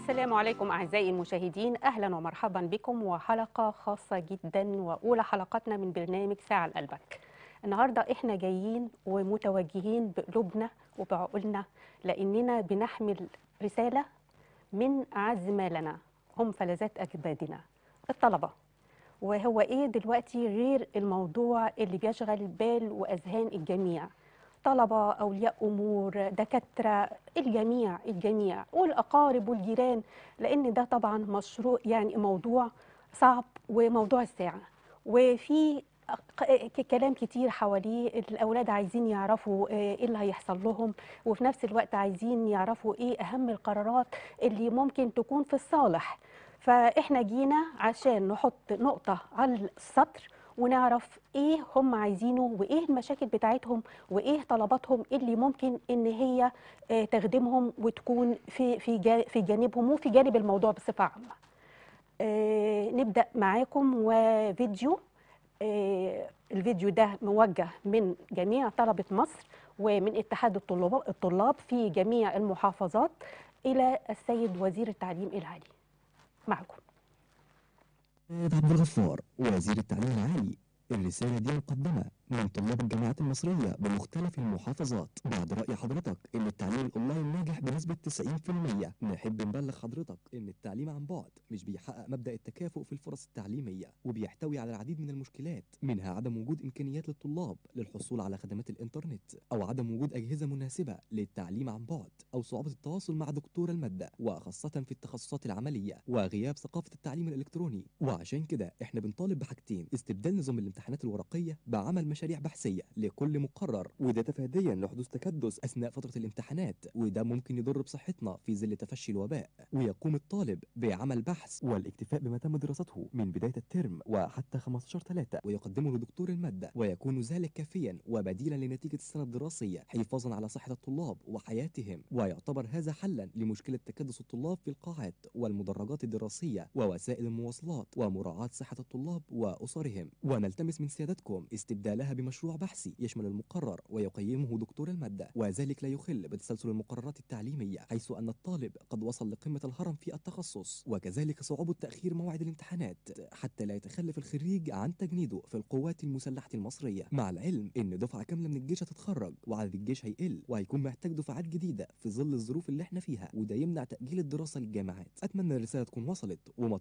السلام عليكم أعزائي المشاهدين أهلا ومرحبا بكم وحلقة خاصة جدا وأولى حلقاتنا من برنامج ساعة لقلبك النهاردة إحنا جايين ومتوجهين بقلوبنا وبعقولنا لأننا بنحمل رسالة من أعز ما لنا هم فلذات أجدادنا الطلبة وهو إيه دلوقتي غير الموضوع اللي بيشغل بال وأذهان الجميع طلبة أولياء أمور دكاترة الجميع الجميع والأقارب والجيران لأن ده طبعا مشروع يعني موضوع صعب وموضوع الساعة وفي ك- كلام كتير حواليه الأولاد عايزين يعرفوا آه، إيه اللي هيحصل لهم وفي نفس الوقت عايزين يعرفوا إيه أهم القرارات اللي ممكن تكون في الصالح فإحنا جينا عشان نحط نقطة على السطر ونعرف ايه هم عايزينه وايه المشاكل بتاعتهم وايه طلباتهم اللي ممكن ان هي آه، تخدمهم وتكون في في جا- في جانبهم وفي جانب الموضوع بصفه عامه. آه، نبدا معاكم وفيديو آه، الفيديو ده موجه من جميع طلبه مصر ومن اتحاد الطلاب الطلاب في جميع المحافظات الى السيد وزير التعليم العالي. معكم. سيد عبد الغفار وزير التعليم العالي الرسالة دي مقدمة من طلاب الجامعات المصرية بمختلف المحافظات بعد رأي حضرتك إن التعليم الأونلاين ناجح بنسبة 90% نحب نبلغ حضرتك إن التعليم عن بعد مش بيحقق مبدأ التكافؤ في الفرص التعليمية وبيحتوي على العديد من المشكلات منها عدم وجود إمكانيات للطلاب للحصول على خدمات الإنترنت أو عدم وجود أجهزة مناسبة للتعليم عن بعد أو صعوبة التواصل مع دكتور المادة وخاصة في التخصصات العملية وغياب ثقافة التعليم الإلكتروني وعشان كده إحنا بنطالب بحاجتين استبدال نظام الامتحانات الورقية بعمل مشاريع بحثية لكل مقرر وده تفاديا لحدوث تكدس أثناء فترة الامتحانات وده ممكن يضر بصحتنا في ظل تفشي الوباء ويقوم الطالب بعمل بحث والاكتفاء بما تم دراسته من بداية الترم وحتى 15 3 ويقدمه لدكتور المادة ويكون ذلك كافيا وبديلا لنتيجة السنة الدراسية حفاظا على صحة الطلاب وحياتهم ويعتبر هذا حلا لمشكلة تكدس الطلاب في القاعات والمدرجات الدراسية ووسائل المواصلات ومراعاة صحة الطلاب وأسرهم ونلتمس من سيادتكم استبدالها بمشروع بحثي يشمل المقرر ويقيمه دكتور المادة وذلك لا يخل بتسلسل المقررات التعليمية حيث أن الطالب قد وصل لقمة الهرم في التخصص وكذلك صعوبة تأخير موعد الامتحانات حتى لا يتخلف الخريج عن تجنيده في القوات المسلحة المصرية مع العلم إن دفعة كاملة من الجيش هتتخرج وعدد الجيش هيقل وهيكون محتاج دفعات جديدة في ظل الظروف اللي احنا فيها وده يمنع تأجيل الدراسة للجامعات أتمنى الرسالة تكون وصلت وما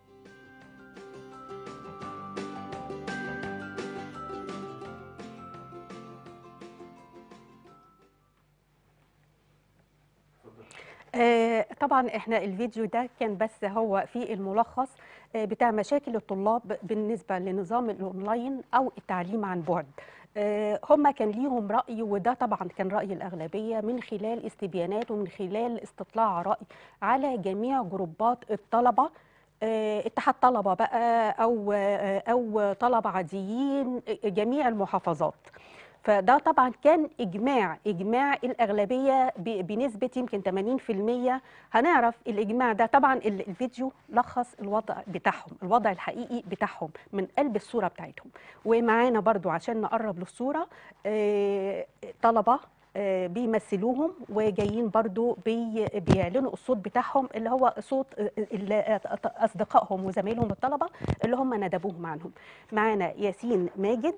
آه، طبعا احنا الفيديو ده كان بس هو في الملخص آه، بتاع مشاكل الطلاب بالنسبه لنظام الاونلاين او التعليم عن بعد آه، هم كان ليهم راي وده طبعا كان راي الاغلبيه من خلال استبيانات ومن خلال استطلاع راي على جميع جروبات الطلبه آه، اتحاد طلبه بقى او آه، او طلبه عاديين آه، جميع المحافظات فده طبعا كان اجماع اجماع الاغلبيه ب- بنسبه يمكن 80% هنعرف الاجماع ده طبعا ال- الفيديو لخص الوضع بتاعهم الوضع الحقيقي بتاعهم من قلب الصوره بتاعتهم ومعانا برضو عشان نقرب للصوره آه، طلبه آه، بيمثلوهم وجايين برضو بي بيعلنوا الصوت بتاعهم اللي هو صوت آه، ال- اصدقائهم وزمايلهم الطلبه اللي هم ندبوهم عنهم معانا ياسين ماجد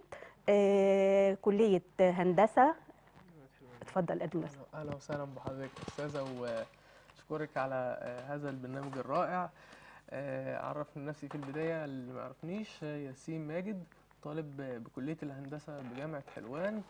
آه، كلية هندسة اتفضل قدم نفسك اهلا وسهلا بحضرتك استاذه واشكرك على آه، هذا البرنامج الرائع آه، اعرف نفسي في البدايه اللي ما يعرفنيش آه، ياسين ماجد طالب بكليه الهندسه بجامعه حلوان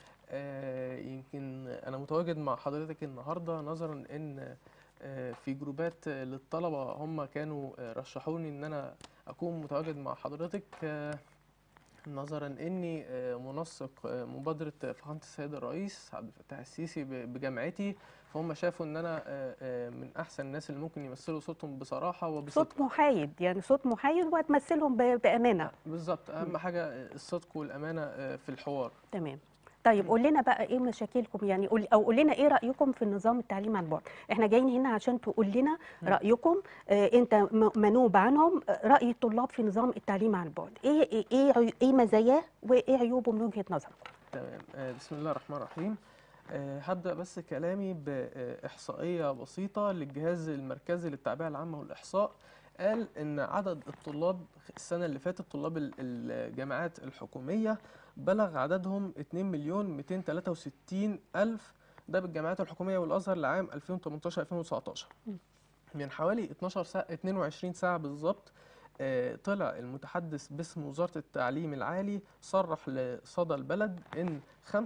آه، يمكن انا متواجد مع حضرتك النهارده نظرا ان آه، في جروبات آه، للطلبه هم كانوا آه، رشحوني ان انا اكون متواجد مع حضرتك آه، نظرا اني آه، منسق آه، مبادره فخامه السيد الرئيس عبد الفتاح السيسي ب- بجامعتي فهم شافوا ان انا آه، آه، من احسن الناس اللي ممكن يمثلوا صوتهم بصراحه وبصدق صوت محايد يعني صوت محايد وهتمثلهم ب- بأمانة بالظبط اهم حاجه الصدق والامانه آه، في الحوار تمام طيب قول لنا بقى ايه مشاكلكم يعني قول او قول لنا ايه رايكم في النظام التعليم عن بعد احنا جايين هنا عشان تقول لنا مم. رايكم آه انت م- منوب عنهم آه، راي الطلاب في نظام التعليم عن بعد ايه ايه ايه, عيو- إيه مزاياه وايه عيوبه من وجهه نظركم تمام آه، بسم الله الرحمن الرحيم آه، هبدأ بس كلامي بإحصائية بسيطة للجهاز المركزي للتعبئة العامة والإحصاء قال إن عدد الطلاب السنة اللي فاتت طلاب ال- الجامعات الحكومية بلغ عددهم 2 مليون 263 ألف ده بالجامعات الحكومية والأزهر لعام 2018-2019 مم. من حوالي 12 ساعة 22 ساعة بالظبط آه، طلع المتحدث باسم وزارة التعليم العالي صرح لصدى البلد إن 75%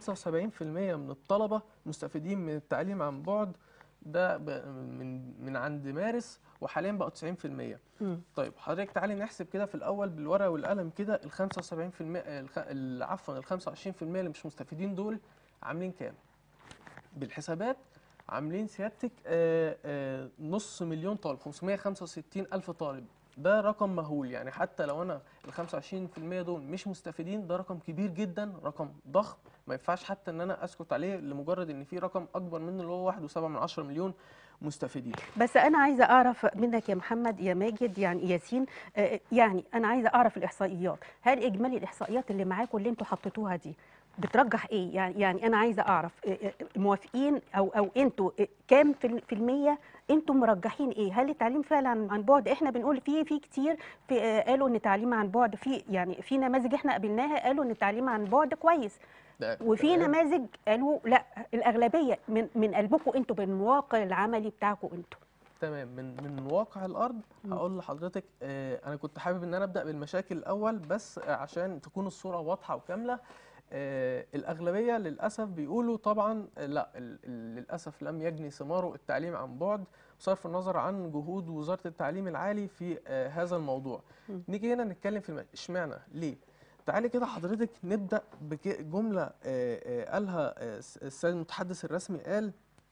من الطلبة مستفيدين من التعليم عن بعد ده ب- من من عند مارس وحاليا بقوا 90% مم. طيب حضرتك تعالي نحسب كده في الأول بالورقة والقلم كده ال 75% الخ- ال- عفوا ال 25% اللي مش مستفيدين دول عاملين كام؟ بالحسابات عاملين سيادتك آه، آه، نص مليون طالب 565 ألف طالب ده رقم مهول يعني حتى لو أنا ال 25% دول مش مستفيدين ده رقم كبير جدا رقم ضخم ما ينفعش حتى إن أنا أسكت عليه لمجرد إن في رقم أكبر منه اللي هو 1.7 من 10 مليون مستفيدين بس انا عايزه اعرف منك يا محمد يا ماجد يعني ياسين آه، يعني انا عايزه اعرف الاحصائيات هل اجمالي الاحصائيات اللي معاكم اللي انتوا حطيتوها دي بترجح ايه يعني يعني انا عايزه اعرف آه، آه، موافقين او او انتوا آه، كام في ال- في الميه انتوا مرجحين ايه هل التعليم فعلا عن عن بعد احنا بنقول في في كتير في آه، قالوا ان التعليم عن بعد في يعني في نماذج احنا قابلناها قالوا ان التعليم عن بعد كويس ده وفي تمام. نماذج قالوا لا الاغلبيه من من قلبكم انتوا من الواقع العملي بتاعكم انتوا تمام من من واقع الارض مم. هقول لحضرتك آه انا كنت حابب ان انا ابدا بالمشاكل الاول بس آه عشان تكون الصوره واضحه وكامله آه الاغلبيه للاسف بيقولوا طبعا آه، لا ال- ال- للاسف لم يجني ثماره التعليم عن بعد بصرف النظر عن جهود وزاره التعليم العالي في آه هذا الموضوع مم. نيجي هنا نتكلم في الم- اشمعنى ليه تعالي كده حضرتك نبدا بجمله قالها آه، الس- السيد المتحدث الرسمي قال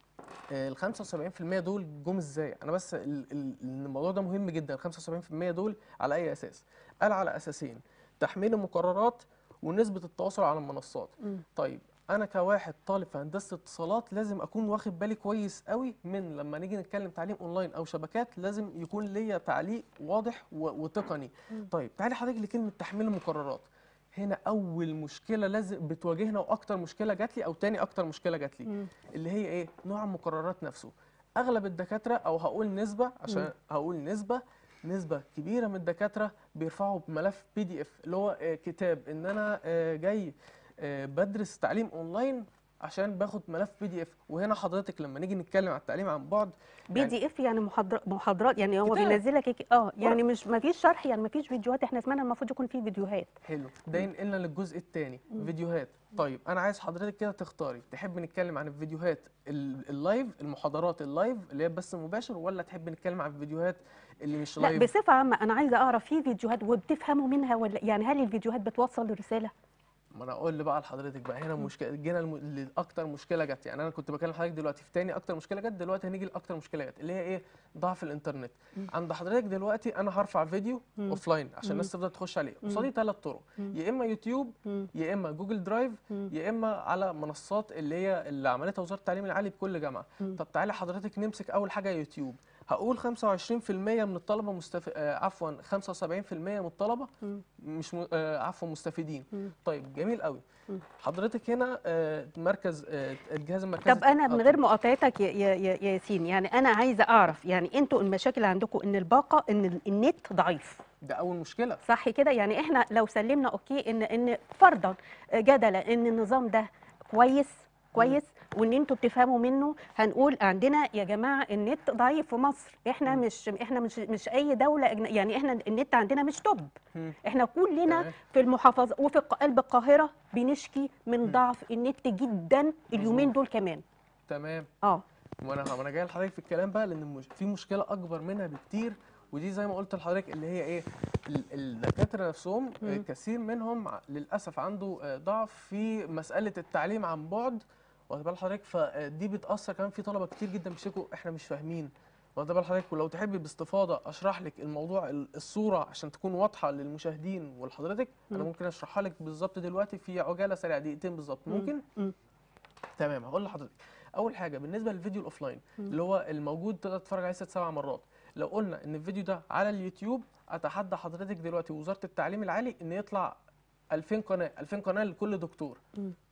ال 75% دول جم ازاي؟ انا بس ال- ال- الموضوع ده مهم جدا ال 75% دول على اي اساس؟ قال على اساسين تحميل المقررات ونسبة التواصل على المنصات. مم. طيب انا كواحد طالب في هندسة اتصالات لازم اكون واخد بالي كويس قوي من لما نيجي نتكلم تعليم اونلاين او شبكات لازم يكون ليا تعليق واضح و- وتقني. مم. طيب تعالي حضرتك لكلمة تحميل المقررات. هنا اول مشكلة لازم بتواجهنا واكتر مشكلة جات لي او تاني اكتر مشكلة جات لي. مم. اللي هي ايه نوع المقررات نفسه اغلب الدكاتره او هقول نسبه عشان مم. هقول نسبه نسبه كبيره من الدكاتره بيرفعوا بملف بي دي اف اللي هو آه، كتاب ان انا آه، جاي آه، بدرس تعليم اونلاين عشان باخد ملف بي دي اف وهنا حضرتك لما نيجي نتكلم على التعليم عن بعد بي يعني- دي اف يعني محاضر- محاضرات يعني هو كتاب. بينزلك هيك- اه يعني مش ما فيش شرح يعني ما فيش فيديوهات احنا سمعنا المفروض يكون في فيديوهات حلو ده ينقلنا للجزء الثاني فيديوهات طيب انا عايز حضرتك كده تختاري تحب نتكلم عن الفيديوهات ال- اللايف المحاضرات اللايف اللي هي بس مباشر ولا تحب نتكلم عن الفيديوهات اللي مش لا لايف بصفه عامه انا عايزه اعرف في فيديوهات وبتفهموا منها ولا يعني هل الفيديوهات بتوصل الرساله ما انا اقول بقى لحضرتك بقى هنا مشكله جينا الم... لاكتر مشكله جت يعني انا كنت بكلم حضرتك دلوقتي في تاني اكتر مشكله جت دلوقتي هنيجي لاكتر مشكله جت اللي هي ايه ضعف الانترنت مم. عند حضرتك دلوقتي انا هرفع فيديو مم. اوف لاين عشان مم. الناس تقدر تخش عليه مم. قصادي ثلاث طرق مم. يا اما يوتيوب مم. يا اما جوجل درايف مم. يا اما على منصات اللي هي اللي عملتها وزاره التعليم العالي بكل جامعه مم. طب تعالى حضرتك نمسك اول حاجه يوتيوب هقول 25% من الطلبه مستف... آه عفوا 75% من الطلبه مم. مش م... آه عفوا مستفيدين مم. طيب جميل قوي مم. حضرتك هنا آه مركز آه الجهاز المركزي طب انا من آه، غير مقاطعتك يا يا يا يا ياسين يعني انا عايزه اعرف يعني انتوا المشاكل عندكم ان الباقه ان ال- النت ضعيف ده اول مشكله صح كده يعني احنا لو سلمنا اوكي ان ان فرضا جدلا ان النظام ده كويس كويس وان انتوا بتفهموا منه هنقول عندنا يا جماعه النت ضعيف في مصر احنا مم. مش احنا مش مش اي دوله أجن- يعني احنا النت عندنا مش توب مم. احنا كلنا تمام. في المحافظه وفي ق- قلب القاهره بنشكي من مم. ضعف النت جدا اليومين مظبوط. دول كمان تمام اه وانا وانا جاي لحضرتك في الكلام بقى لان مش في مشكله اكبر منها بكتير ودي زي ما قلت لحضرتك اللي هي ايه ال- الدكاتره نفسهم آه، مم. كثير منهم ع- للاسف عنده آه، ضعف في مساله التعليم عن بعد واخد بال حضرتك فدي بتاثر كمان في طلبه كتير جدا بيشتكوا احنا مش فاهمين واخد بال حضرتك ولو تحبي باستفاضه اشرح لك الموضوع ال- الصوره عشان تكون واضحه للمشاهدين ولحضرتك انا مم. ممكن اشرحها لك بالظبط دلوقتي في عجاله سريعه دقيقتين بالظبط مم. ممكن مم. تمام هقول لحضرتك اول حاجه بالنسبه للفيديو الاوفلاين مم. اللي هو الموجود تقدر تتفرج عليه ست سبع مرات لو قلنا ان الفيديو ده على اليوتيوب اتحدى حضرتك دلوقتي وزاره التعليم العالي ان يطلع 2000 قناه 2000 قناه لكل دكتور مم.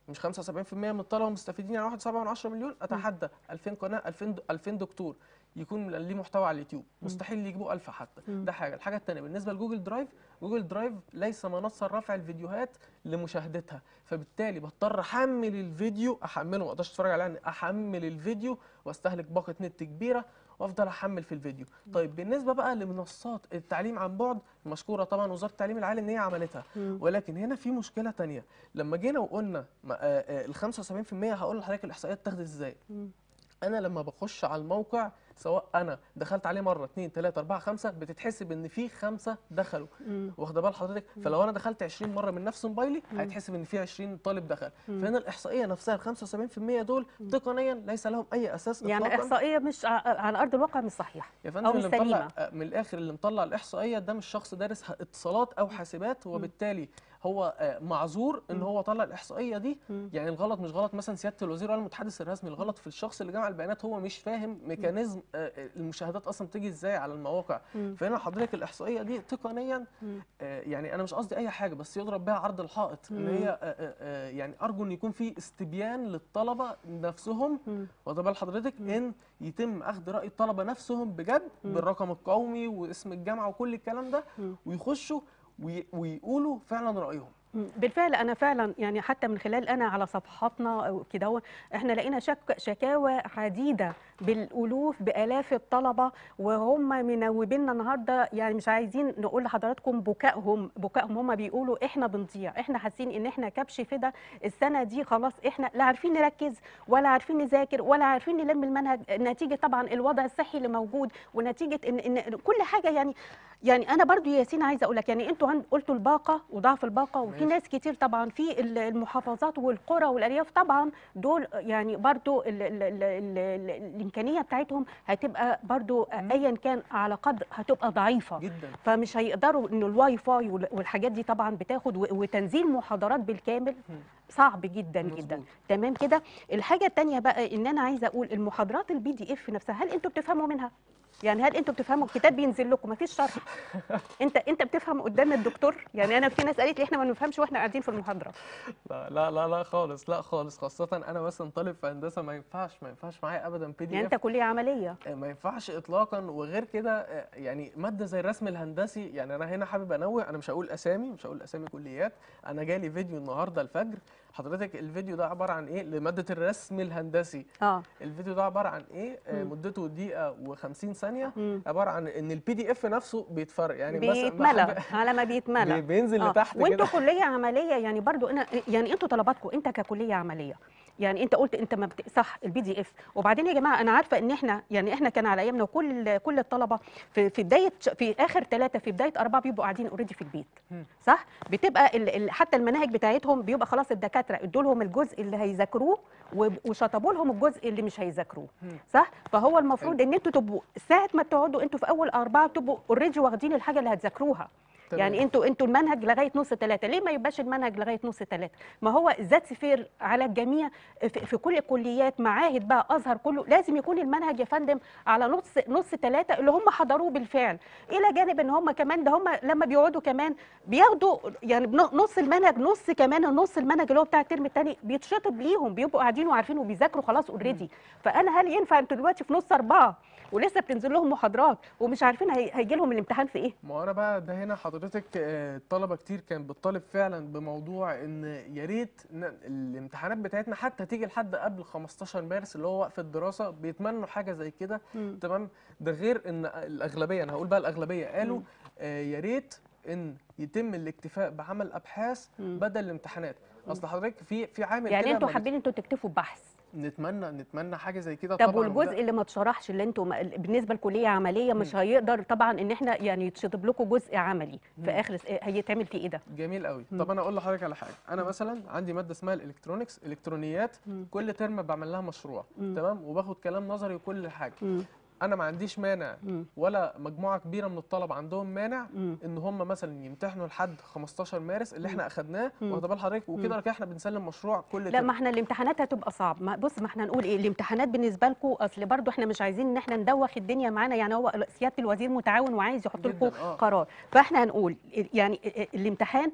مش 75% من الطلبه مستفيدين يعني 1.7 مليون اتحدى 2000 قناه 2000 د- 2000 دكتور يكون ليه محتوى على اليوتيوب مستحيل يجيبوا 1000 حتى مم. ده حاجه الحاجه الثانيه بالنسبه لجوجل درايف جوجل درايف ليس منصه لرفع الفيديوهات لمشاهدتها فبالتالي بضطر احمل الفيديو احمله ما اقدرش اتفرج عليه يعني احمل الفيديو واستهلك باقه نت كبيره وافضل احمل في الفيديو طيب بالنسبه بقى لمنصات التعليم عن بعد مشكوره طبعا وزاره التعليم العالي ان هي عملتها مم. ولكن هنا في مشكله تانية لما جينا وقلنا ما- آه، آه، ال 75% هقول لحضرتك الاحصائيات اتاخدت ازاي مم. انا لما بخش على الموقع سواء انا دخلت عليه مره 2 3 4 5 بتتحسب ان في خمسه دخلوا مم. واخده بال حضرتك فلو انا دخلت 20 مره من نفس موبايلي هيتحسب ان في 20 طالب دخل فهنا الاحصائيه نفسها ال 75% دول تقنيا ليس لهم اي اساس يعني إطلاقاً. احصائيه مش ع- على ارض الواقع مش صحيحه يا أو فندم مش اللي مطلع سليمة. آه، من الاخر اللي مطلع الاحصائيه ده مش شخص دارس ه- اتصالات او حاسبات وبالتالي هو آه، معذور ان هو طلع الاحصائيه دي مم. يعني الغلط مش غلط مثلا سياده الوزير ولا المتحدث الرسمي الغلط في الشخص اللي جمع البيانات هو مش فاهم ميكانيزم آه، آه، المشاهدات اصلا بتيجي ازاي على المواقع مم. فهنا حضرتك الاحصائيه دي تقنيا مم. آه، يعني انا مش قصدي اي حاجه بس يضرب بها عرض الحائط ان مم. هي آه، آه، آه، يعني ارجو ان يكون في استبيان للطلبه نفسهم مم. واخد بال حضرتك ان يتم اخذ راي الطلبه نفسهم بجد بالرقم القومي واسم الجامعه وكل الكلام ده مم. ويخشوا وي- ويقولوا فعلا رايهم مم. بالفعل انا فعلا يعني حتى من خلال انا على صفحاتنا او كده احنا لقينا شك شكاوى عديده بالالوف بالاف الطلبه وهم منوبيننا النهارده يعني مش عايزين نقول لحضراتكم بكائهم بكائهم هم بيقولوا احنا بنضيع احنا حاسين ان احنا كبش فدا السنه دي خلاص احنا لا عارفين نركز ولا عارفين نذاكر ولا عارفين نلم المنهج نتيجه طبعا الوضع الصحي اللي موجود ونتيجه ان ان كل حاجه يعني يعني انا برضو يا ياسين عايزه اقول لك يعني انتوا عند قلتوا الباقه وضعف الباقه وفي ماشي. ناس كتير طبعا في ال- المحافظات والقرى والارياف طبعا دول يعني برضو ال ال ال ال ال الامكانيه بتاعتهم هتبقى برضو ايا كان على قدر هتبقى ضعيفه جدا فمش هيقدروا ان الواي فاي وال- والحاجات دي طبعا بتاخد و- وتنزيل محاضرات بالكامل صعب جدا جدا مظبوط. تمام كده الحاجه الثانيه بقى ان انا عايزه اقول المحاضرات البي دي اف نفسها هل انتوا بتفهموا منها يعني هل انتوا بتفهموا الكتاب بينزل لكم مفيش شرح انت انت بتفهم قدام الدكتور يعني انا في ناس قالت لي احنا ما بنفهمش واحنا قاعدين في المحاضره لا لا لا لا خالص لا خالص خاصه انا مثلا طالب في هندسه ما ينفعش ما ينفعش معايا ابدا بي دي يعني انت كليه عمليه ما ينفعش اطلاقا وغير كده آه، يعني ماده زي الرسم الهندسي يعني انا هنا حابب انوه انا مش هقول اسامي مش هقول اسامي كليات انا جالي فيديو النهارده الفجر حضرتك الفيديو ده عباره عن ايه لماده الرسم الهندسي اه الفيديو ده عباره عن ايه آه، مم. مدته دقيقه و50 ثانيه مم. عباره عن ان البي دي اف نفسه بيتفرق يعني مثلا بيتملى بحب- على ما بيتملى بي- بينزل آه، لتحت وانتوا كده كليه عمليه يعني برضو انا يعني انتوا طلباتكم انت ككليه عمليه يعني انت قلت انت ما بت... صح البي دي اف وبعدين يا جماعه انا عارفه ان احنا يعني احنا كان على ايامنا وكل كل الطلبه في في بدايه في اخر ثلاثه في بدايه اربعه بيبقوا قاعدين اوريدي في البيت مم. صح بتبقى ال... ال... حتى المناهج بتاعتهم بيبقى خلاص الدكاتره ادوا لهم الجزء اللي هيذاكروه و- وشطبوا لهم الجزء اللي مش هيذاكروه مم. صح فهو المفروض ان انتوا تبقوا ساعه ما تقعدوا انتوا في اول اربعه تبقوا اوريدي واخدين الحاجه اللي هتذاكروها تمام. يعني انتوا انتوا المنهج لغايه نص ثلاثه ليه ما يبقاش المنهج لغايه نص ثلاثه ما هو ذات فير على الجميع في, في كل الكليات معاهد بقى ازهر كله لازم يكون المنهج يا فندم على نص نص ثلاثه اللي هم حضروه بالفعل الى جانب ان هم كمان ده هم لما بيقعدوا كمان بياخدوا يعني بن- نص المنهج نص كمان النص المنهج اللي هو بتاع الترم الثاني بيتشطب ليهم بيبقوا قاعدين وعارفين وبيذاكروا خلاص اوريدي فانا هل ينفع انتوا دلوقتي في نص اربعه ولسه بتنزل لهم محاضرات ومش عارفين هي- هيجي لهم الامتحان في ايه ما هو انا بقى ده هنا حضرتك آه، الطلبه كتير كان بتطالب فعلا بموضوع ان يا ريت ن- الامتحانات بتاعتنا حتى تيجي لحد قبل 15 مارس اللي هو وقف الدراسه بيتمنوا حاجه زي كده مم. تمام ده غير ان الاغلبيه انا هقول بقى الاغلبيه قالوا مم. آه، يا ريت ان يتم الاكتفاء بعمل ابحاث مم. بدل الامتحانات اصل حضرتك في في عامل يعني كده انتوا ما حابين انتوا تكتفوا بحث بت- نتمنى نتمنى حاجه زي كده طب طبعا والجزء وده- اللي ما اتشرحش اللي انتوا ما- بالنسبه لكليه عمليه مش هيقدر طبعا ان احنا يعني يتشطب لكم جزء عملي في مم. اخر س- هيتعمل فيه ايه ده جميل قوي مم. طب انا اقول لحضرتك على حاجه انا مثلا عندي ماده اسمها الالكترونكس الكترونيات مم. كل ترم بعمل لها مشروع مم. تمام وباخد كلام نظري وكل حاجه مم. انا ما عنديش مانع مم. ولا مجموعه كبيره من الطلبه عندهم مانع مم. ان هم مثلا يمتحنوا لحد 15 مارس اللي احنا اخدناه مم. واخد بال حضرتك وكده كده احنا بنسلم مشروع كل لا ترم ما احنا الامتحانات هتبقى صعب ما بص ما احنا نقول ايه الامتحانات بالنسبه لكم اصل برضو احنا مش عايزين ان احنا ندوخ الدنيا معانا يعني هو سياده الوزير متعاون وعايز يحط جداً، لكم آه. قرار فاحنا هنقول يعني ال- الامتحان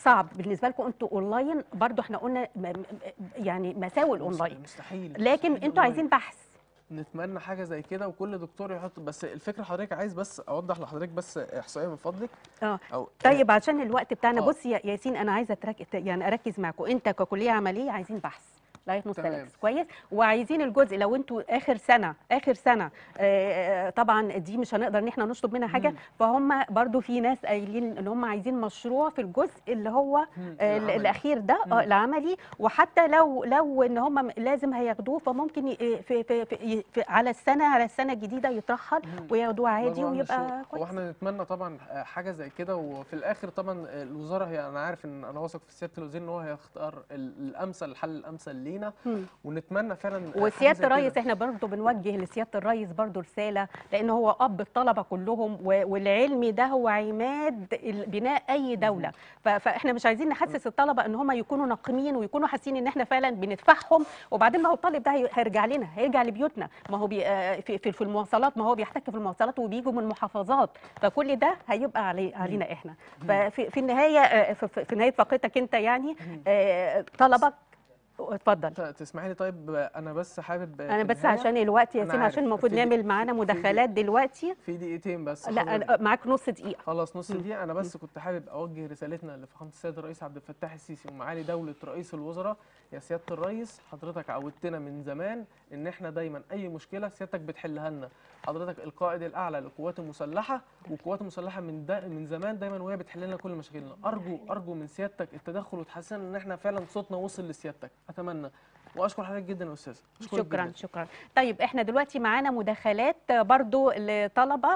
صعب بالنسبه لكم انتوا اونلاين برضو احنا قلنا م- م- يعني مساوئ الاونلاين مستحيل لكن مستحيل انتوا أونلاين. عايزين بحث نتمنى حاجه زي كده وكل دكتور يحط بس الفكره حضرتك عايز بس اوضح لحضرتك بس احصائيه من فضلك اه او طيب عشان الوقت بتاعنا آه. بص يا ياسين انا عايزه أترك... يعني اركز معاكم انت ككليه عمليه عايزين بحث لغايه نص تمام. تلاتة كويس وعايزين الجزء لو انتوا اخر سنه اخر سنه آه طبعا دي مش هنقدر ان احنا نشطب منها حاجه مم. فهم برضو في ناس قايلين ان هم عايزين مشروع في الجزء اللي هو مم، آه، ال- العملي. الاخير ده مم. آه، العملي وحتى لو لو ان هم لازم هياخدوه فممكن ي- في في في في على السنه على السنه الجديده يترحل مم. وياخدوه عادي مجموعة من ويبقى الشروط. كويس واحنا نتمنى طبعا حاجه زي كده وفي الاخر طبعا الوزاره هي انا عارف ان انا واثق في سياده الوزير ان هو هيختار ال- الامثل الحل الامثل لينا مم. ونتمنى فعلا حاجة زي وسياده الرئيس كده. احنا برضه بنوجه لسياده الرئيس برضه رساله لان هو اب الطلبه كلهم و- والعلم ده هو عماد ال- بناء اي دوله ف- فاحنا مش عايزين نحسس الطلبه ان هم يكونوا ناقمين ويكونوا حاسين ان احنا فعلا بندفعهم وبعدين ما هو الطالب ده هي- هيرجع لنا هيرجع لبيوتنا ما هو بي آه، في في في المواصلات ما هو بيحتك في المواصلات وبيجوا من محافظات فكل ده هيبقى علي علينا احنا ففي في النهايه آه، في- في في نهايه فقرتك انت يعني آه، طلبك اتفضل ت- تسمحي لي طيب انا بس حابب انا في بس النهاية عشان الوقت يا أنا سيما عارف. عشان المفروض في دي- نعمل معانا في دي- مداخلات دلوقتي في دقيقتين بس لا حضرتك. أنا معاك نص دقيقه خلاص نص دقيقة أنا بس كنت حابب أوجه رسالتنا لفخامة السيد الرئيس عبد الفتاح السيسي ومعالي دولة رئيس الوزراء يا سيادة الرئيس حضرتك عودتنا من زمان إن إحنا دايما أي مشكلة سيادتك بتحلها لنا حضرتك القائد الأعلى للقوات المسلحة والقوات المسلحة من دا من زمان دايما وهي بتحل لنا كل مشاكلنا أرجو أرجو من سيادتك التدخل وتحسن إن إحنا فعلا صوتنا وصل لسيادتك أتمنى وأشكر حضرتك جدا يا أستاذ أشكرك شكرا جداً. شكرا طيب احنا دلوقتي معانا مداخلات برضو لطلبه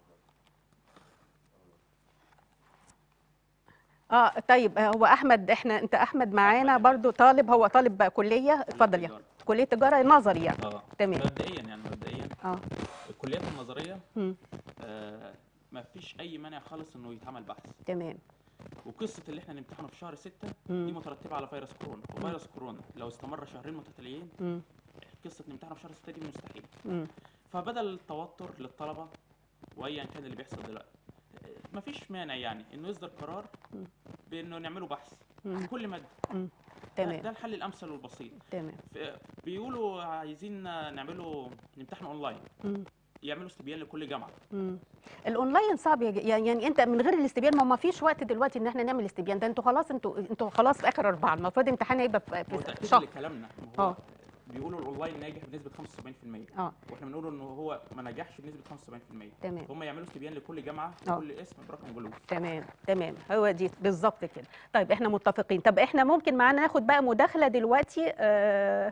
اه طيب هو احمد احنا انت احمد معانا برضو طالب هو طالب كليه اتفضل يا تجارة. كليه تجاره نظري يعني اه تمام. مبدئيا يعني مبدئيا اه الكليات النظريه مم. آه ما فيش اي مانع خالص انه يتعمل بحث تمام وقصه اللي احنا نمتحنه في شهر 6 مم. دي مترتبه على فيروس كورونا وفيروس كورونا لو استمر شهرين متتاليين مم. قصه نمتحنه في شهر 6 دي مستحيل مم. فبدل التوتر للطلبه وايا كان اللي بيحصل دلوقتي ما فيش مانع يعني انه يصدر قرار مم. بانه نعمله بحث مم. في كل ماده مم. ده, تمام ده الحل الامثل والبسيط تمام ف- بيقولوا عايزين نعمله نمتحن اونلاين مم. يعملوا استبيان لكل جامعه مم. الاونلاين صعب يا ج- يعني يعني انت من غير الاستبيان ما ما فيش وقت دلوقتي ان احنا نعمل استبيان ده انتوا خلاص انتوا انتوا خلاص في اخر اربعه المفروض امتحان هيبقى في- هو في تأكيد شهر لكلامنا ما هو آه. بيقولوا الاونلاين ناجح بنسبه 75% اه واحنا بنقول انه هو ما نجحش بنسبه 75% تمام هم يعملوا استبيان لكل جامعه آه. وكل اسم برقم جلوس تمام تمام هو دي بالظبط كده طيب احنا متفقين طب احنا ممكن معانا ناخد بقى مداخله دلوقتي آه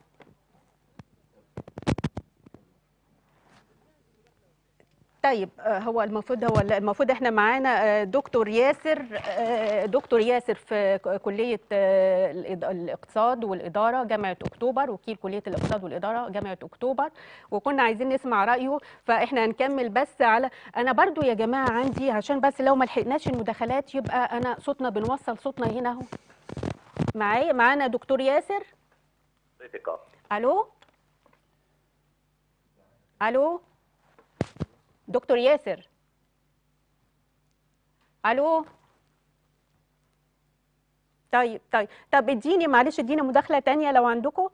طيب آه، هو المفروض هو المفروض احنا معانا آه، دكتور ياسر آه، دكتور ياسر في ك- كليه آه، الإد- الاقتصاد والاداره جامعه اكتوبر وكيل كليه الاقتصاد والاداره جامعه اكتوبر وكنا عايزين نسمع رايه فاحنا هنكمل بس على انا برضو يا جماعه عندي عشان بس لو ما لحقناش المداخلات يبقى انا صوتنا بنوصل صوتنا هنا اهو معايا معانا دكتور ياسر حضرتك اه الو الو دكتور ياسر الو طيب طيب طب اديني معلش اديني مداخله تانية لو عندكم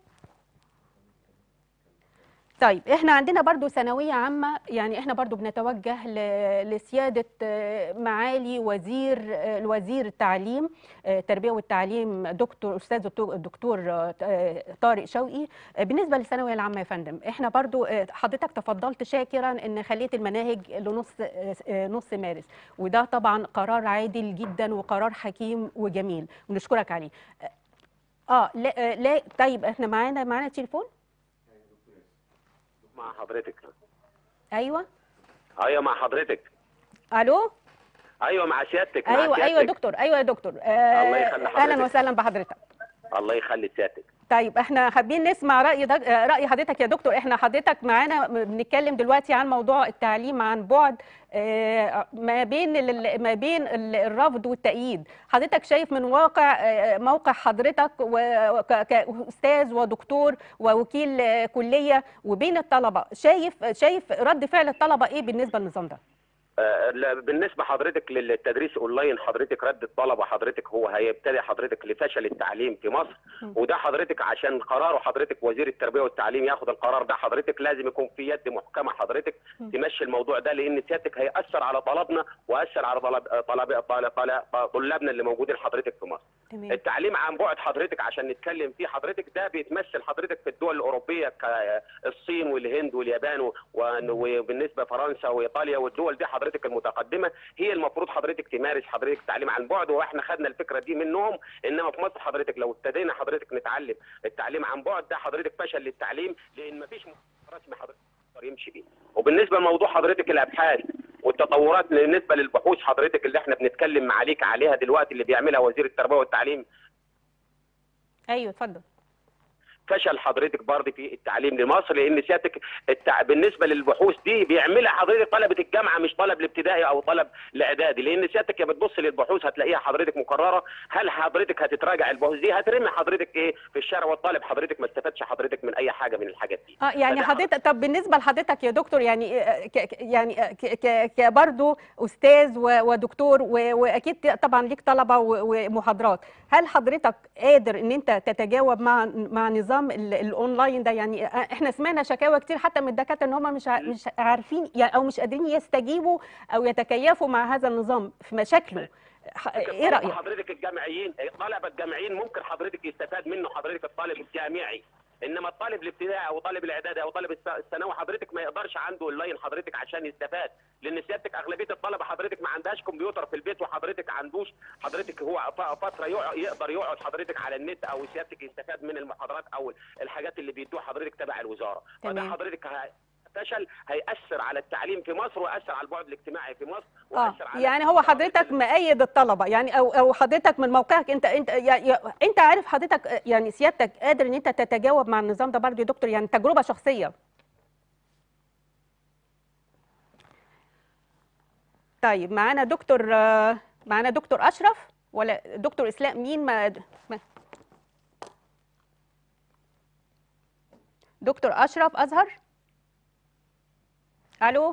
طيب احنا عندنا برضو ثانويه عامه يعني احنا برضو بنتوجه ل- لسياده آه، معالي وزير آه، الوزير التعليم آه، التربيه والتعليم دكتور استاذ الدكتور- الدكتور آه، آه، طارق شوقي آه، بالنسبه للثانويه العامه يا فندم احنا برضو آه، حضرتك تفضلت شاكرا ان خليت المناهج لنص آه، آه، نص مارس وده طبعا قرار عادل جدا وقرار حكيم وجميل ونشكرك عليه اه لا, آه، لا طيب احنا معانا معانا تليفون مع حضرتك ايوه ايوه مع حضرتك الو ايوه مع سيادتك مع ايوه ايوه يا سيادتك. دكتور ايوه يا دكتور الله آه يخلي اهلا حضرتك. وسهلا بحضرتك الله يخلي سيادتك طيب احنا حابين نسمع راي دك... آه، راي حضرتك يا دكتور احنا حضرتك معانا م- بنتكلم دلوقتي عن موضوع التعليم عن بعد آه، ما بين ال... ما بين ال- الرفض والتأييد حضرتك شايف من واقع آه، موقع حضرتك و- وك- كأستاذ ودكتور ووكيل آه، كلية وبين الطلبة شايف شايف رد فعل الطلبة ايه بالنسبة للنظام ده آه، لا، بالنسبه حضرتك للتدريس اونلاين حضرتك رد الطلبه حضرتك هو هيبتدي حضرتك لفشل التعليم في مصر م. وده حضرتك عشان قراره حضرتك وزير التربيه والتعليم ياخد القرار ده حضرتك لازم يكون في يد محكمه حضرتك م. تمشي الموضوع ده لان سيادتك هياثر على طلبنا واثر على طلب طلب طلب طلب طلابنا اللي موجودين حضرتك في مصر تمام التعليم عن بعد حضرتك عشان نتكلم فيه حضرتك ده بيتمثل حضرتك في الدول الاوروبيه كالصين والهند واليابان و- وبالنسبه فرنسا وايطاليا والدول دي حضرتك المتقدمه هي المفروض حضرتك تمارس حضرتك التعليم عن بعد واحنا خدنا الفكره دي منهم انما في مصر حضرتك لو ابتدينا حضرتك نتعلم التعليم عن بعد ده حضرتك فشل للتعليم لان مفيش رسمي حضرتك يقدر يمشي بيه وبالنسبه لموضوع حضرتك الابحاث والتطورات بالنسبه للبحوث حضرتك اللي احنا بنتكلم عليك عليها دلوقتي اللي بيعملها وزير التربيه والتعليم ايوه اتفضل فشل حضرتك برضه في التعليم لمصر لان سيادتك التع... بالنسبه للبحوث دي بيعملها حضرتك طلبه الجامعه مش طلب الابتدائي او طلب الاعدادي لان سيادتك يا بتبص للبحوث هتلاقيها حضرتك مكرره هل حضرتك هتتراجع البحوث دي هترمي حضرتك ايه في الشارع والطالب حضرتك ما استفادش حضرتك من اي حاجه من الحاجات دي اه يعني فده حضرتك طب بالنسبه لحضرتك يا دكتور يعني آه، ك ك- يعني آه، ك ك كبرضه استاذ و- ودكتور و- واكيد طبعا ليك طلبه و- ومحاضرات هل حضرتك قادر ان انت تتجاوب مع مع نظام ال- الاونلاين ده يعني آه، احنا سمعنا شكاوى كتير حتى من الدكاتره ان هم مش ع- مش عارفين يعني او مش قادرين يستجيبوا او يتكيفوا مع هذا النظام في مشاكله ح- ايه طلبة رايك حضرتك الجامعيين طلبه الجامعيين ممكن حضرتك يستفاد منه حضرتك الطالب الجامعي انما الطالب الابتدائي او طالب الاعدادي او طالب الس- الثانوي حضرتك ما يقدرش عنده اونلاين حضرتك عشان يستفاد لان سيادتك اغلبيه الطلبه حضرتك ما عندهاش كمبيوتر في البيت وحضرتك عندوش حضرتك هو ف- فتره يقع- يقدر يقعد حضرتك على النت او سيادتك يستفاد من المحاضرات او الحاجات اللي بيدوها حضرتك تبع الوزاره فده تمام. حضرتك ه- فشل هيأثر على التعليم في مصر ويأثر على البعد الاجتماعي في مصر اه ويأثر على يعني هو حضرتك مأيد الطلبه يعني او او حضرتك من موقعك انت انت يا يا انت عارف حضرتك آه، يعني سيادتك قادر ان انت تتجاوب مع النظام ده برضه يا دكتور يعني تجربه شخصيه طيب معانا دكتور آه، معانا دكتور اشرف ولا دكتور اسلام مين ما ما- دكتور اشرف ازهر الو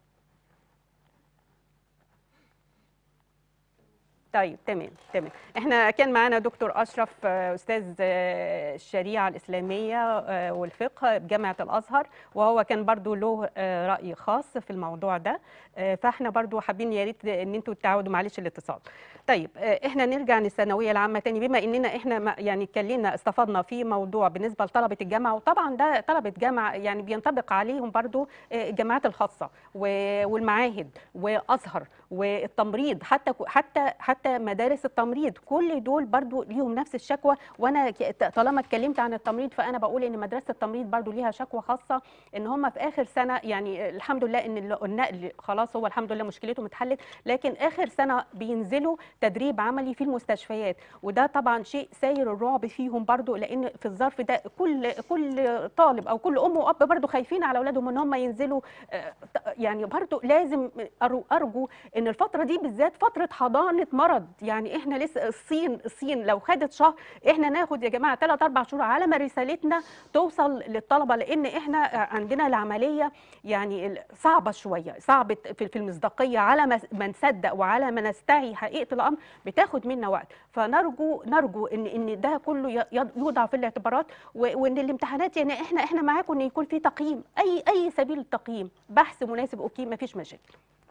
طيب تمام تمام احنا كان معانا دكتور اشرف آه، استاذ آه، الشريعه الاسلاميه آه، والفقه بجامعه الازهر وهو كان برضو له آه، راي خاص في الموضوع ده آه، فاحنا برضو حابين يا ريت ان انتوا تعودوا معلش الاتصال طيب آه، احنا نرجع للثانويه العامه تاني بما اننا احنا ما- يعني اتكلمنا استفدنا في موضوع بالنسبه لطلبه الجامعه وطبعا ده طلبه جامعه يعني بينطبق عليهم برضو آه، الجامعات الخاصه و- والمعاهد وازهر والتمريض حتى حتى حتى مدارس التمريض كل دول برضو ليهم نفس الشكوى وانا ك- طالما اتكلمت عن التمريض فانا بقول ان مدرسه التمريض برضو ليها شكوى خاصه ان هم في اخر سنه يعني الحمد لله ان ال- النقل خلاص هو الحمد لله مشكلته اتحلت لكن اخر سنه بينزلوا تدريب عملي في المستشفيات وده طبعا شيء ساير الرعب فيهم برضو لان في الظرف ده كل كل طالب او كل ام واب برضو خايفين على اولادهم ان هم ينزلوا آه، ط- يعني برضو لازم أرو- ارجو ان الفتره دي بالذات فتره حضانه مرض يعني احنا لسه الصين الصين لو خدت شهر احنا ناخد يا جماعه 3 4 شهور على ما رسالتنا توصل للطلبه لان احنا عندنا العمليه يعني ال- صعبه شويه صعبه في في المصداقيه على ما ما نصدق وعلى ما نستعي حقيقه الامر بتاخد منا وقت فنرجو نرجو ان ان ده كله ي- ي- يوضع في الاعتبارات و- وان الامتحانات يعني احنا احنا معاكم ان يكون في تقييم اي اي سبيل التقييم بحث مناسب اوكي مفيش مشاكل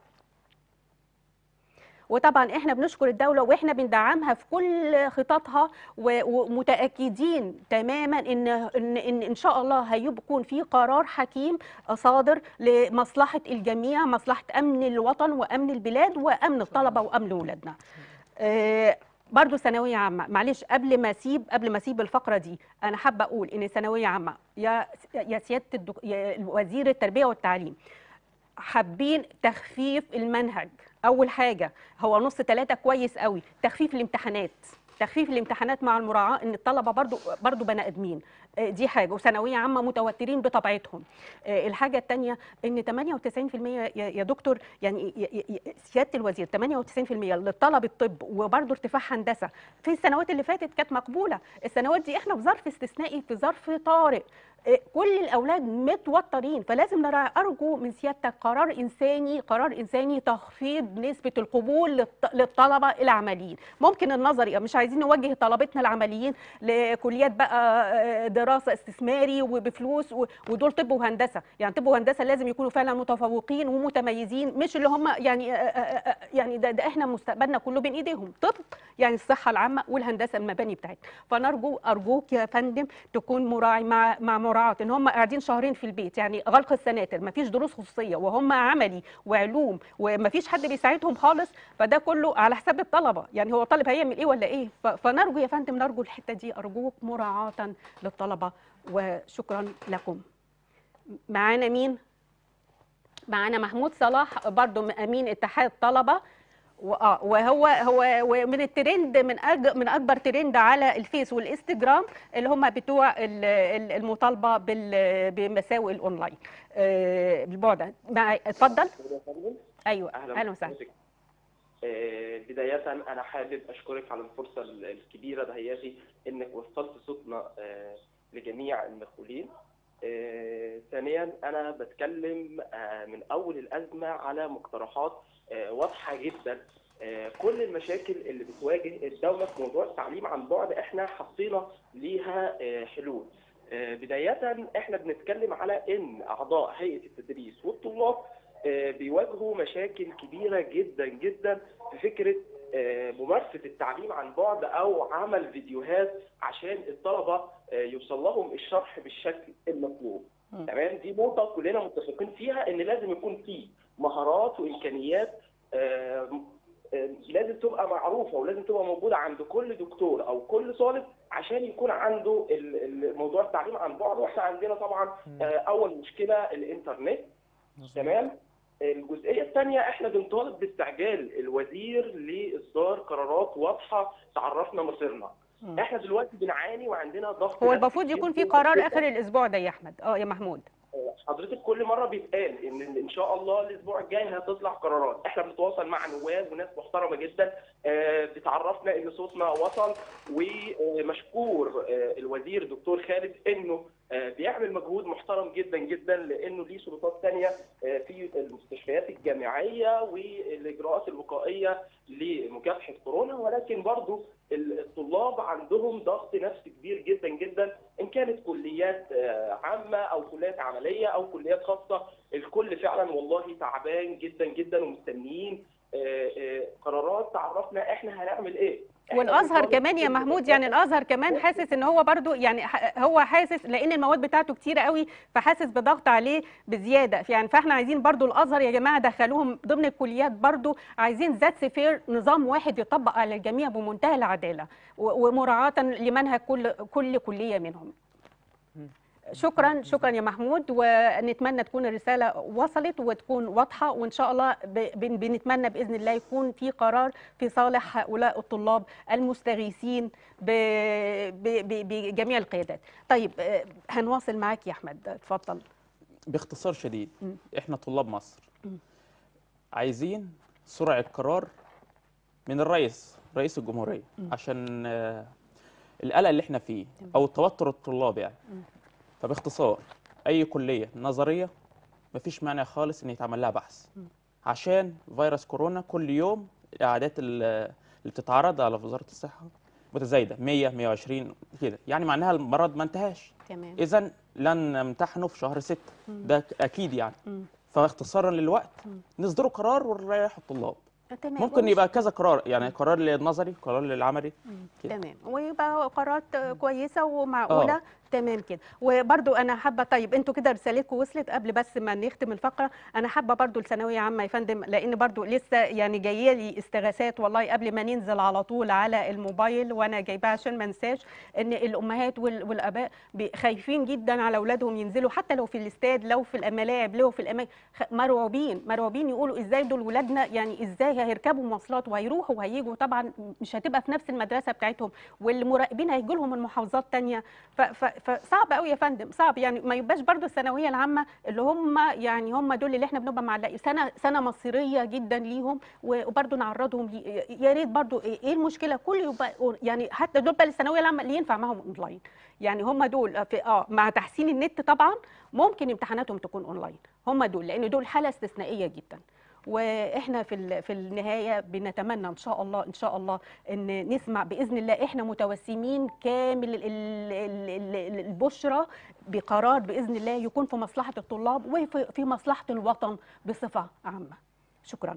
وطبعا احنا بنشكر الدوله واحنا بندعمها في كل خططها و- ومتاكدين تماما ان ان ان, إن شاء الله هيكون في قرار حكيم صادر لمصلحه الجميع مصلحه امن الوطن وامن البلاد وامن الطلبه وامن اولادنا آه، برضو ثانويه عامه معلش قبل ما اسيب قبل ما اسيب الفقره دي انا حابه اقول ان ثانويه عامه يا يا سياده الدك... يا وزير التربيه والتعليم حابين تخفيف المنهج اول حاجه هو نص ثلاثة كويس قوي تخفيف الامتحانات تخفيف الامتحانات مع المراعاه ان الطلبه برضو برضو بني ادمين آه، دي حاجه وثانويه عامه متوترين بطبيعتهم آه، الحاجه الثانيه ان 98% يا يا دكتور يعني ي- ي- ي- سياده الوزير 98% للطلب الطب وبرضو ارتفاع هندسه في السنوات اللي فاتت كانت مقبوله السنوات دي احنا في ظرف استثنائي في ظرف طارئ إيه، كل الاولاد متوترين فلازم نرى ارجو من سيادتك قرار انساني قرار انساني تخفيض نسبه القبول للط- للطلبه العمليين ممكن النظري مش عايزين نوجه طلبتنا العمليين لكليات بقى آه، دراسه استثماري وبفلوس و- ودول طب وهندسه يعني طب وهندسه لازم يكونوا فعلا متفوقين ومتميزين مش اللي هم يعني آه، آه، آه، يعني ده, ده احنا مستقبلنا كله بين ايديهم طب يعني الصحه العامه والهندسه المباني بتاعتنا فنرجو ارجوك يا فندم تكون مراعي مع مع مراعاه ان هم قاعدين شهرين في البيت يعني غلق السناتر ما فيش دروس خصوصيه وهم عملي وعلوم وما فيش حد بيساعدهم خالص فده كله على حساب الطلبه يعني هو الطالب هيعمل ايه ولا ايه ف- فنرجو يا فندم نرجو الحته دي ارجوك مراعاه للطلبه وشكرا لكم معانا مين معانا محمود صلاح برضو امين اتحاد طلبه وآه وهو هو ومن الترند من أج من اكبر ترند على الفيس والانستجرام اللي هم بتوع ال- ال- المطالبه بال- بمساوئ الاونلاين آه، بالبعد مع- اتفضل ايوه اهلا اهلا وسهلا بحضرتك. آه، بداية أنا حابب أشكرك على الفرصة ال- الكبيرة دهياتي إنك وصلت صوتنا آه، لجميع المسؤولين. آه، ثانيا أنا بتكلم آه، من أول الأزمة على مقترحات آه، واضحة جدا آه، كل المشاكل اللي بتواجه الدولة في موضوع التعليم عن بعد إحنا حطينا ليها آه، حلول. آه، بداية إحنا بنتكلم على إن أعضاء هيئة التدريس والطلاب آه، بيواجهوا مشاكل كبيرة جدا جدا في فكرة آه، ممارسة التعليم عن بعد أو عمل فيديوهات عشان الطلبة آه، يوصل لهم الشرح بالشكل المطلوب مم. تمام دي نقطة كلنا متفقين فيها إن لازم يكون في مهارات وإمكانيات آه، آه، لازم تبقى معروفة ولازم تبقى موجودة عند كل دكتور أو كل طالب عشان يكون عنده ال- ال- موضوع التعليم عن بعد واحنا عندنا طبعا آه، أول مشكلة الإنترنت تمام الجزئيه الثانيه احنا بنطالب باستعجال الوزير لاصدار قرارات واضحه تعرفنا مصيرنا مم. احنا دلوقتي بنعاني وعندنا ضغط هو نفسي المفروض يكون في جداً قرار جداً. اخر الاسبوع ده يا احمد اه يا محمود حضرتك كل مره بيتقال ان ان شاء الله الاسبوع الجاي هتطلع قرارات احنا بنتواصل مع نواب وناس محترمه جدا آه، بتعرفنا ان صوتنا وصل ومشكور آه، الوزير دكتور خالد انه آه، بيعمل مجهود محترم جدا جدا لانه ليه سلطات ثانيه في المستشفيات الجامعيه والاجراءات الوقائيه لمكافحه كورونا ولكن برضو الطلاب عندهم ضغط نفسي كبير جدا جدا ان كانت كليات آه، عامه او كليات عمليه او كليات خاصه الكل فعلا والله تعبان جدا جدا ومستنيين آه، آه، قرارات تعرفنا احنا هنعمل ايه إحنا والازهر بنطالب كمان يا كل محمود يعني الازهر كمان حاسس ان هو برضو يعني ح- هو حاسس لان المواد بتاعته كتيره قوي فحاسس بضغط عليه بزياده يعني فاحنا عايزين برضو الازهر يا جماعه دخلوهم ضمن الكليات برضو عايزين ذات فير نظام واحد يطبق على الجميع بمنتهى العداله و- ومراعاه لمنهج كل كل كليه منهم شكرا شكرا يا محمود ونتمنى تكون الرساله وصلت وتكون واضحه وان شاء الله ب- بن- بنتمنى باذن الله يكون في قرار في صالح هؤلاء الطلاب المستغيثين ب- ب- ب- بجميع القيادات. طيب آه، هنواصل معاك يا احمد اتفضل. باختصار شديد مم. احنا طلاب مصر مم. عايزين سرعة قرار من الرئيس رئيس الجمهورية مم. عشان آه، القلق اللي احنا فيه تمام. او توتر الطلاب يعني مم. فباختصار اي كلية نظرية مفيش مانع خالص ان يتعمل لها بحث مم. عشان فيروس كورونا كل يوم الاعداد ال- اللي بتتعرض على وزارة الصحة متزايدة 100 120 كده يعني معناها المرض ما انتهاش تمام. اذا لن نمتحنه في شهر ستة مم. ده ك- اكيد يعني مم. فاختصارا للوقت مم. نصدروا قرار ونريح الطلاب تمام ممكن ومش- يبقى كذا قرار يعني قرار للنظري قرار للعملي مم. كده. تمام ويبقى قرارات كويسه ومعقوله آه. تمام كده وبرضو انا حابه طيب انتوا كده رسالتكم وصلت قبل بس ما نختم الفقره انا حابه برضو الثانويه عامه يا فندم لان برضو لسه يعني جايه لي استغاثات والله قبل ما ننزل على طول على الموبايل وانا جايباها عشان ما انساش ان الامهات وال- والاباء بي- خايفين جدا على اولادهم ينزلوا حتى لو في الاستاد لو في الملاعب لو في الاماكن خ- مرعوبين مرعوبين يقولوا ازاي دول ولادنا يعني ازاي هيركبوا مواصلات وهيروحوا وهيجوا طبعا مش هتبقى في نفس المدرسه بتاعتهم والمراقبين هيجوا لهم من محافظات تانية ف- ف- فصعب قوي يا فندم صعب يعني ما يبقاش برضو الثانويه العامه اللي هم يعني هم دول اللي احنا بنبقى معلقين سنه سنه مصيريه جدا ليهم و- وبرضو نعرضهم لي- يا ريت برضو ايه إيه المشكله كل يبقى يعني حتى دول بقى الثانويه العامه اللي ينفع معاهم اونلاين يعني هم دول في اه مع تحسين النت طبعا ممكن امتحاناتهم تكون اونلاين هم دول لان دول حاله استثنائيه جدا واحنا في ال- في النهايه بنتمنى ان شاء الله ان شاء الله ان نسمع باذن الله احنا متوسمين كامل ال- ال- ال- ال- البشرى بقرار باذن الله يكون في مصلحه الطلاب وفي في مصلحه الوطن بصفه عامه شكرا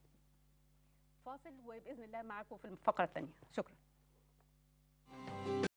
فاصل وباذن الله معاكم في الفقره الثانيه شكرا